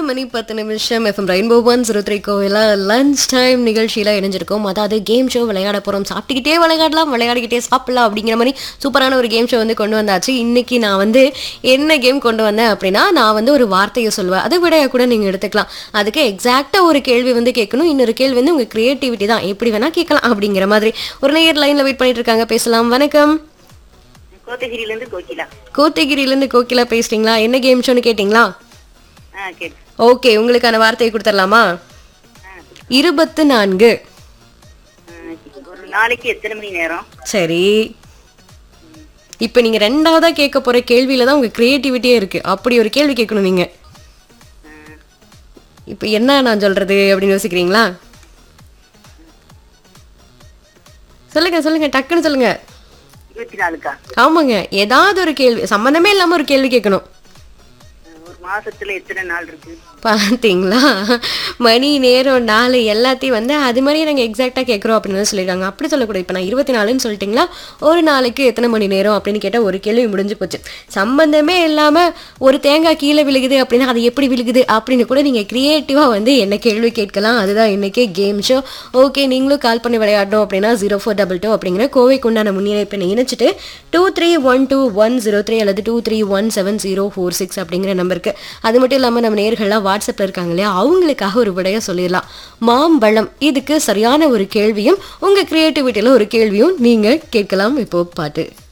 மணி பத்து நிமிஷம் FM rainbow one zero three கோவில லஞ்ச் டைம் நிகழ்ச்சியில் இணைஞ்சிருக்கோம் அதாவது கேம் ஷோ விளையாட போகிறோம் சாப்பிட்டுக்கிட்டே விளையாடலாம் விளையாடிக்கிட்டே சாப்பிடலாம் அப்படிங்கிற மாதிரி சூப்பரான ஒரு கேம் ஷோ வந்து கொண்டு வந்தாச்சு இன்னைக்கு நான் வந்து என்ன கேம் கொண்டு வந்தேன் அப்படின்னா நான் வந்து ஒரு வார்த்தையை சொல்லுவேன் அதை விட கூட நீங்கள் எடுத்துக்கலாம் அதுக்கு எக்ஸாக்டாக ஒரு கேள்வி வந்து கேட்கணும் இன்னொரு கேள்வி வந்து உங்கள் கிரியேட்டிவிட்டி தான் எப்படி வேணால் கேட்கலாம் அப்படிங்கிற மாதிரி ஒரு நேர் லைனில் வெயிட் பண்ணிட்டு இருக்காங்க பேசலாம் வணக்கம் கோத்தகிரில இருந்து கோகிலா கோத்தகிரியிலேருந்து கோகிலா பேசுறீங்களா என்ன கேம் ஷோன்னு கேட்டிங்களா ஆ கேட்டு ஓகே உங்களுக்கான வார்த்தையை கொடுத்துடலாமா ஆ, இருபத்து நான்கு ஆ, ஒரு நாளைக்கு எத்தனை மணி நேரம் சரி இப்போ நீங்க ரெண்டாவதா கேட்க போற கேள்வியில தான் உங்க கிரியேட்டிவிட்டியே இருக்கு அப்படி ஒரு கேள்வி கேட்கணும் நீங்க ஆ, இப்போ என்ன நான் சொல்றது அப்படின்னு யோசிக்கிறீங்களா சொல்லுங்க சொல்லுங்க டக்குன்னு சொல்லுங்க இருபத்தி நாலுக்கா ஆமாங்க ஏதாவது ஒரு கேள்வி சம்மந்தமே இல்லாம ஒரு கேள்வி கேட்கணும் ஆ, ஒரு மாசத்துல எத்தனை நாள் இருக்கு பார்த்தீங்களா மணி நேரம் நாள் எல்லாத்தையும் வந்து அது மாதிரி நாங்கள் எக்ஸாக்டாக கேட்குறோம் அப்படின்னு தான் சொல்லியிருக்காங்க அப்படி சொல்லக்கூடாது இப்போ நான் இருபத்தி நாலுன்னு சொல்லிட்டீங்களா ஒரு நாளைக்கு எத்தனை மணி நேரம் அப்படின்னு கேட்டால் ஒரு கேள்வி முடிஞ்சு போச்சு சம்பந்தமே இல்லாமல் ஒரு தேங்காய் கீழே விழுகுது அப்படின்னா அது எப்படி விழுகுது அப்படின்னு கூட நீங்கள் க்ரியேட்டிவாக வந்து என்ன கேள்வி கேட்கலாம் அதுதான் இன்றைக்கி கேம் ஷோ ஓகே நீங்களும் கால் பண்ணி விளையாடணும் அப்படின்னா ஜீரோ ஃபோர் டபுள் டூ அப்படிங்கிற கோவைக்கு உண்டான முன்னிணைப்பை இணைச்சிட்டு two three one two one zero three அல்லது two three one seven zero four six அப்படிங்கிற நம்பருக்கு அது மட்டும் இல்லாமல் நம்ம நேர்கள்லாம் வாட்ஸ்அப்பில் இருக்காங்க இல்லையா அவங்களுக்காக ஒரு விடைய சொல்லிடலாம் மாம்பழம் இதுக்கு சரியான ஒரு கேள்வியும் உங்கள் க்ரியேட்டிவிட்டியில் ஒரு கேள்வியும் நீங்கள் கேட்கலாம் இப்போ பாட்டு